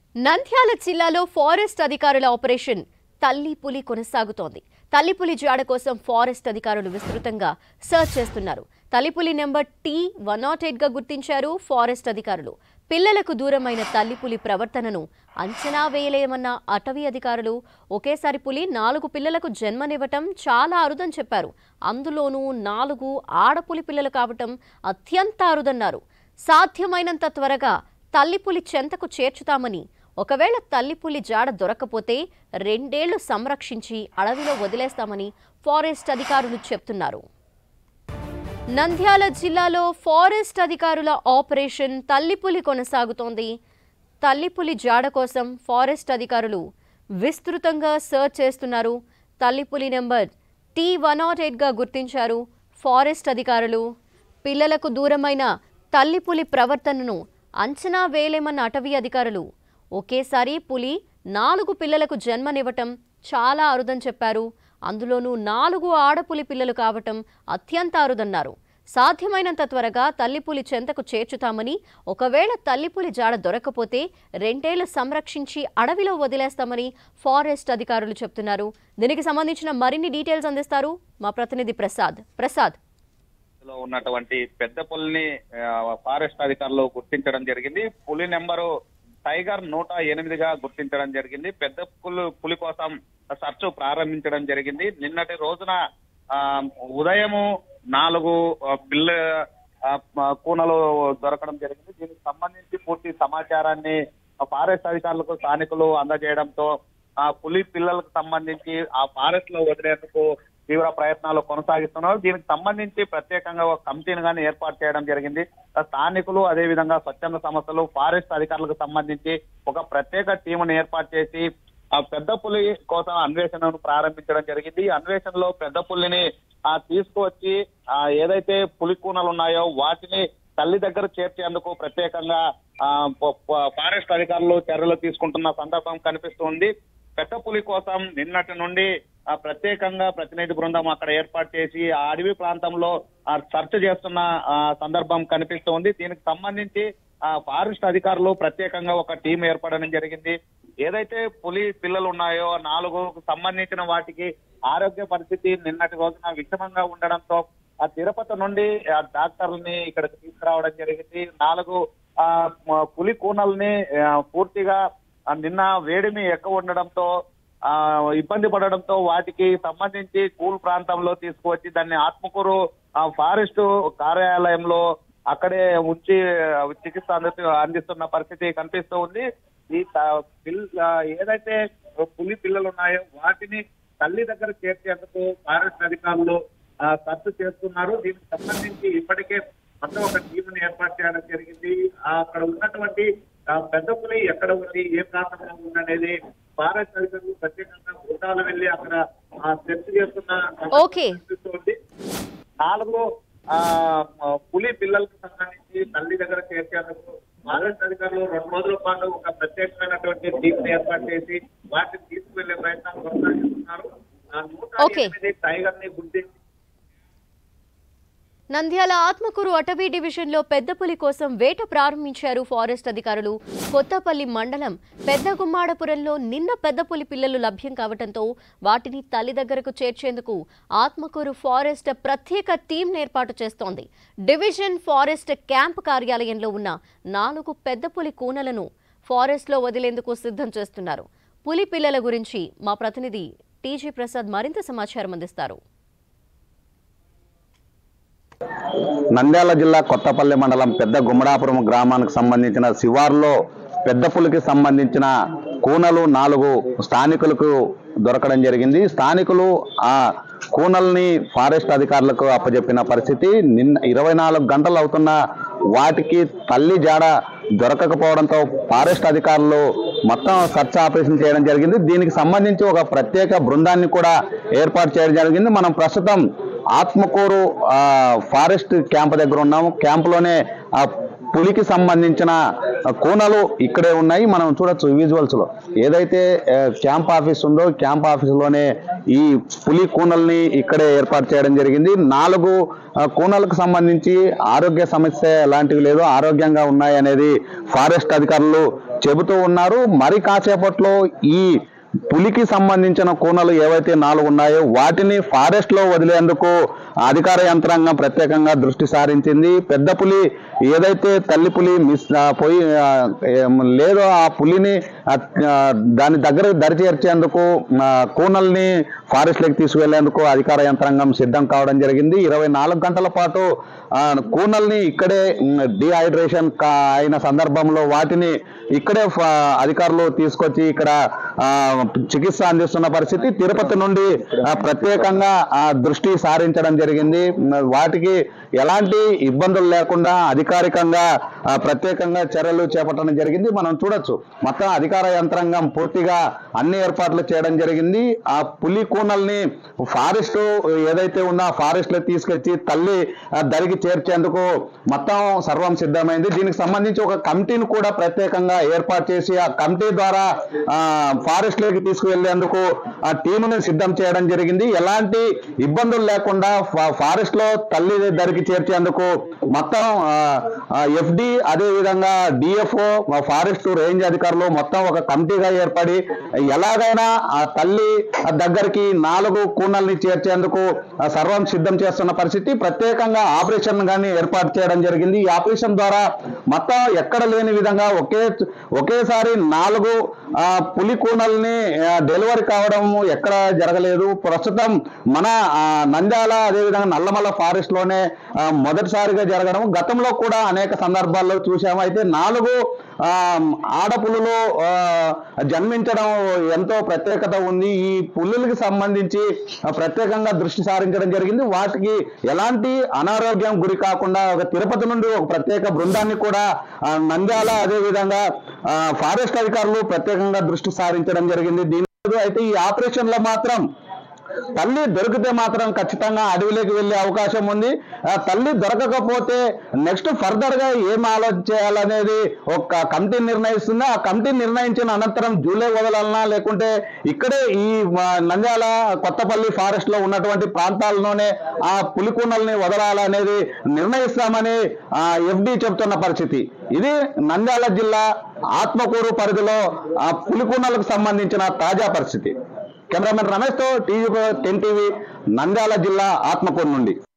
నంద్యాల జిల్లాలో ఫారెస్ట్ అధికారుల ఆపరేషన్ తల్లి పులి కొనసాగుతోంది తల్లి పులి జాడ కోసం ఫారెస్ట్ అధికారులు విస్తృతంగా సర్చ్ చేస్తున్నారు తల్లి పులి నెంబర్ టీ వన్ నాట్ ఎయిట్గా గుర్తించారు ఫారెస్ట్ అధికారులు పిల్లలకు దూరమైన తల్లి పులి ప్రవర్తనను అంచనా వేయలేమన్న అటవీ అధికారులు ఒకేసారి పులి నాలుగు పిల్లలకు జన్మనివ్వటం చాలా అరుదని చెప్పారు అందులోనూ నాలుగు ఆడపులి పిల్లలు కావటం అత్యంత అరుదన్నారు సాధ్యమైనంత త్వరగా తల్లిపులి చెంతకు చేర్చుతామని ఒకవేళ తల్లిపులి జాడ దొరకపోతే రెండేళ్లు సంరక్షించి అడవిలో వదిలేస్తామని ఫారెస్ట్ అధికారులు చెప్తున్నారు నంద్యాల జిల్లాలో ఫారెస్ట్ అధికారుల ఆపరేషన్ తల్లిపులి కొనసాగుతోంది తల్లిపులి జాడ కోసం ఫారెస్ట్ అధికారులు విస్తృతంగా సర్చ్ చేస్తున్నారు తల్లిపులి నెంబర్ టీ వన్ నాట్ ఎయిట్గా గుర్తించారు ఫారెస్ట్ అధికారులు పిల్లలకు దూరమైన తల్లిపులి ప్రవర్తనను అంచనా వేయలేమన్న అటవీ అధికారులు ఒకేసారి పులి నాలుగు పిల్లలకు జన్మనివ్వటం చాలా అరుదని చెప్పారు అందులోనూ నాలుగు ఆడపులి పిల్లలు కావటం అత్యంత అరుదన్నారు సాధ్యమైనంత త్వరగా తల్లిపులి చెంతకు చేర్చుతామని ఒకవేళ తల్లిపులి జాడ దొరకపోతే రెండేళ్లు సంరక్షించి అడవిలో వదిలేస్తామని ఫారెస్ట్ అధికారులు చెప్తున్నారు దీనికి సంబంధించిన మరిన్ని డీటెయిల్స్ అందిస్తారు మా ప్రతినిధి ప్రసాద్ ప్రసాద్ లో ఉన్నటువంటి పెద్ద పులిని ఆ, ఫారెస్ట్ అధికారులు గుర్తించడం జరిగింది పులి నెంబరు టైగర్ నూట ఎనిమిదిగా గుర్తించడం జరిగింది పెద్ద పులి పులి కోసం సర్చ్ ప్రారంభించడం జరిగింది నిన్నటి రోజున ఆ, ఉదయము నాలుగు ఆ, పిల్ల ఆ, మ- కూనలు దొరకడం జరిగింది దీనికి సంబంధించి పూర్తి సమాచారాన్ని ఆ ఫారెస్ట్ అధికారులకు స్థానికులు అందజేయడంతో ఆ పులి పిల్లలకు సంబంధించి ఆ ఫారెస్ట్ లో వదిలేందుకు తీవ్ర ప్రయత్నాలు కొనసాగిస్తున్నారు దీనికి సంబంధించి ప్రత్యేకంగా ఒక కమిటీని కానీ ఏర్పాటు చేయడం జరిగింది ఆ స్థానికులు అదే విధంగా స్వచ్ఛంద సంస్థలు ఫారెస్ట్ అధికారులకు సంబంధించి ఒక ప్రత్యేక టీమును ఏర్పాటు చేసి ఆ పెద్ద పులి కోసం అన్వేషణను ప్రారంభించడం జరిగింది ఈ అన్వేషణలో పెద్ద పులిని ఆ తీసుకువచ్చి ఆ ఏదైతే పులి కూనలు ఉన్నాయో వాటిని తల్లి దగ్గర చేర్చేందుకు ప్రత్యేకంగా ఆ ప- ప- ఫారెస్ట్ అధికారులు చర్యలు తీసుకుంటున్న సందర్భం కనిపిస్తుంది పెద్ద పులి కోసం నిన్నటి నుండి ఆ ప్రత్యేకంగా ప్రతినిధి బృందం అక్కడ ఏర్పాటు చేసి ఆ అడవి ప్రాంతంలో ఆ సెర్చ్ చేస్తున్న ఆ సందర్భం కనిపిస్తోంది దీనికి సంబంధించి ఆ ఫారెస్ట్ అధికారులు ప్రత్యేకంగా ఒక టీం ఏర్పడడం జరిగింది ఏదైతే పులి పిల్లలు ఉన్నాయో ఆ నాలుగు సంబంధించిన వాటికి ఆరోగ్య పరిస్థితి నిన్నటి రోజున విషమంగా ఉండడంతో ఆ తిరుపతి నుండి ఆ డాక్టర్లని ఇక్కడికి తీసుకురావడం జరిగింది నాలుగు ఆ మ- పులి కూనల్ని ఆ, పూర్తిగా ఆ, నిన్న వేడిమి ఎక్కువ ఉండడంతో ఆ ఇబ్బంది పడడంతో వాటికి సంబంధించి కూల్ ప్రాంతంలో తీసుకువచ్చి దాన్ని ఆత్మకూరు ఆ ఫారెస్ట్ కార్యాలయంలో అక్కడే ఉంచి ఆ, చికిత్స అంది అందిస్తున్న పరిస్థితి కనిపిస్తూ ఉంది ఈ త- పిల్ ఆ, ఏదైతే పులి పిల్లలు ఉన్నాయో వాటిని తల్లి దగ్గర చేర్చేందుకు ఫారెస్ట్ అధికారులు ఆ, ఖర్చు చేస్తున్నారు దీనికి సంబంధించి ఇప్పటికే మొత్తం ఒక టీంని ఏర్పాటు చేయడం జరిగింది ఆ, అక్కడ ఉన్నటువంటి ఆ, పెద్ద పులి ఎక్కడ ఉంది ఏ ప్రాంతంలో ఉంది అనేది ఫారెస్ట్ అధికారులు ప్రత్యేకంగా బృందాలు వెళ్ళి అక్కడ ఆ, సెర్చ్ చేస్తున్న ఓకే. కనిపిస్తోంది నాలుగు ఆ పులి పిల్లలకు సంబంధించి తల్లి దగ్గర చేర్చేందుకు ఫారెస్ట్ అధికారులు రెండు రోజుల పాటు ఒక ప్రత్యేకమైనటువంటి టీం ఏర్పాటు చేసి వాటిని తీసుకువెళ్లే ప్రయత్నం కొనసాగిస్తున్నారు ఆ నూట ఓకే. ఎనిమిది టైగర్ ని గుర్తించి నంద్యాల ఆత్మకూరు అటవీ డివిజన్లో పెద్దపులి కోసం వేట ప్రారంభించారు ఫారెస్ట్ అధికారులు కొత్తపల్లి మండలం పెద్ద గుమ్మాడపురంలో నిన్న పెద్దపులి పిల్లలు లభ్యం కావడంతో వాటిని తల్లి దగ్గరకు చేర్చేందుకు ఆత్మకూరు ఫారెస్ట్ ప్రత్యేక టీం ఏర్పాటు చేస్తోంది డివిజన్ ఫారెస్ట్ క్యాంప్ కార్యాలయంలో ఉన్న నాలుగు పెద్దపులి కూనలను ఫారెస్ట్లో వదిలేందుకు సిద్ధం చేస్తున్నారు పులి పిల్లల గురించి మా ప్రతినిధి టీజీ ప్రసాద్ మరింత సమాచారం అందిస్తారు నంద్యాల జిల్లా కొత్తపల్లి మండలం పెద్ద గుమ్మడాపురం గ్రామానికి సంబంధించిన శివార్లో పెద్ద పులికి సంబంధించిన కూనలు నాలుగు స్థానికులకు దొరకడం జరిగింది స్థానికులు ఆ కూనల్ని ఫారెస్ట్ అధికారులకు అప్పజెప్పిన పరిస్థితి నిన్న ఇరవై నాలుగు గంటలు అవుతున్న వాటికి తల్లి జాడ దొరకకపోవడంతో ఫారెస్ట్ అధికారులు మొత్తం సర్చ్ ఆపరేషన్ చేయడం జరిగింది దీనికి సంబంధించి ఒక ప్రత్యేక బృందాన్ని కూడా ఏర్పాటు చేయడం జరిగింది మనం ప్రస్తుతం ఆత్మకూరు ఆ, ఫారెస్ట్ క్యాంప్ దగ్గర ఉన్నాము క్యాంపులోనే ఆ పులికి సంబంధించిన కోనలు ఇక్కడే ఉన్నాయి మనం చూడొచ్చు విజువల్స్ లో ఏదైతే ఆ, క్యాంప్ ఆఫీస్ ఉందో క్యాంప్ ఆఫీస్ లోనే ఈ పులి కూనల్ని ఇక్కడే ఏర్పాటు చేయడం జరిగింది నాలుగు ఆ, కూనలకు సంబంధించి ఆరోగ్య సమస్య ఎలాంటివి లేదు ఆరోగ్యంగా ఉన్నాయి అనేది ఫారెస్ట్ అధికారులు చెబుతూ ఉన్నారు మరి కాసేపట్లో ఈ పులికి సంబంధించిన కూనలు ఏవైతే నాలుగు ఉన్నాయో వాటిని ఫారెస్ట్ లో వదిలేందుకు అధికార యంత్రాంగం ప్రత్యేకంగా దృష్టి సారించింది పెద్ద పులి ఏదైతే తల్లి పులి మిస్ ఆ, పోయి ఆ, ఏం లేదో ఆ పులిని ఆ, ఆ, దాని దగ్గర దరి చేర్చేందుకు ఆ, కూనల్ని ఫారెస్ట్ లోకి తీసుకువెళ్లేందుకు అధికార యంత్రాంగం సిద్ధం కావడం జరిగింది ఇరవై నాలుగు గంటల పాటు ఆ, కూనల్ని ఇక్కడే డిహైడ్రేషన్ అయిన సందర్భంలో వాటిని ఇక్కడే ఫ- అధికారులు తీసుకొచ్చి ఇక్కడ ఆ, చికిత్స అందిస్తున్న పరిస్థితి తిరుపతి నుండి ఆ, ప్రత్యేకంగా ఆ, దృష్టి సారించడం జరిగింది మ్, వాటికి ఎలాంటి ఇబ్బందులు లేకుండా అధికారికంగా ఆ, ప్రత్యేకంగా చర్యలు చేపట్టడం జరిగింది మనం చూడొచ్చు మొత్తం అధికార యంత్రాంగం పూర్తిగా అన్ని ఏర్పాట్లు చేయడం జరిగింది ఆ పులి కూనల్ని ఫారెస్ట్ ఏదైతే ఉందో ఆ ఫారెస్ట్ లో తీసుకొచ్చి తల్లి ఆ, దరికి చేర్చేందుకు మొత్తం సర్వం సిద్ధమైంది దీనికి సంబంధించి ఒక కమిటీని కూడా ప్రత్యేకంగా ఏర్పాటు చేసి ఆ కమిటీ ద్వారా ఆ, ఫారెస్ట్ లోకి తీసుకువెళ్లేందుకు ఆ టీముని సిద్ధం చేయడం జరిగింది ఎలాంటి ఇబ్బందులు లేకుండా ఫా- ఫారెస్ట్ లో తల్లి దరికి చేర్చేందుకు మొత్తం ఎఫ్డి అదే విధంగా డిఎఫ్ఓ ఫారెస్ట్ రేంజ్ అధికారులు మొత్తం ఒక కమిటీగా ఏర్పడి ఎలాగైనా ఆ తల్లి దగ్గరికి నాలుగు కూనల్ని చేర్చేందుకు ఆ, సర్వం సిద్ధం చేస్తున్న పరిస్థితి ప్రత్యేకంగా ఆపరేషన్ గాని ఏర్పాటు చేయడం జరిగింది ఈ ఆపరేషన్ ద్వారా మొత్తం ఎక్కడ లేని విధంగా ఒకే ఒకేసారి నాలుగు ఆ, పులి కూనల్ని ఆ, డెలివరీ కావడం ఎక్కడ జరగలేదు ప్రస్తుతం మన ఆ, నంద్యాల అదేవిధంగా నల్లమల్ల ఫారెస్ట్ లోనే ఆ, మొదటిసారిగా జరగడం గతంలో కూడా అనేక సందర్భాల్లో చూసాము అయితే నాలుగు ఆ, ఆడపులులు ఆ, జన్మించడం ఎంతో ప్రత్యేకత ఉంది ఈ పులులకి సంబంధించి ఆ, ప్రత్యేకంగా దృష్టి సారించడం జరిగింది వాటికి ఎలాంటి అనారోగ్యం గురి కాకుండా ఒక తిరుపతి నుండి ఒక ప్రత్యేక బృందాన్ని కూడా ఆ, నంద్యాల అదే విధంగా ఆ, ఫారెస్ట్ అధికారులు ప్రత్యేకంగా దృష్టి సారించడం జరిగింది దీని అయితే ఈ ఆపరేషన్ లో మాత్రం తల్లి దొరికితే మాత్రం ఖచ్చితంగా అడవిలోకి వెళ్ళే అవకాశం ఉంది ఆ తల్లి దొరకకపోతే నెక్స్ట్ ఫర్దర్ గా ఏం ఆలోచన చేయాలనేది ఒక కమిటీ నిర్ణయిస్తుంది ఆ కమిటీ నిర్ణయించిన అనంతరం జూలై వదలాలనా లేకుంటే ఇక్కడే ఈ ఆ, నంద్యాల కొత్తపల్లి ఫారెస్ట్ లో ఉన్నటువంటి ప్రాంతాల్లోనే ఆ పులికూనల్ని వదలాలనేది నిర్ణయిస్తామని ఆ ఎఫ్డి చెబుతున్న పరిస్థితి ఇది నంద్యాల జిల్లా ఆత్మకూరు పరిధిలో ఆ పులికూనలకు సంబంధించిన తాజా పరిస్థితి కెమెరామెన్ రమేష్తో టీవీ టెన్ టీవీ నంద్యాల జిల్లా ఆత్మకూరు నుండి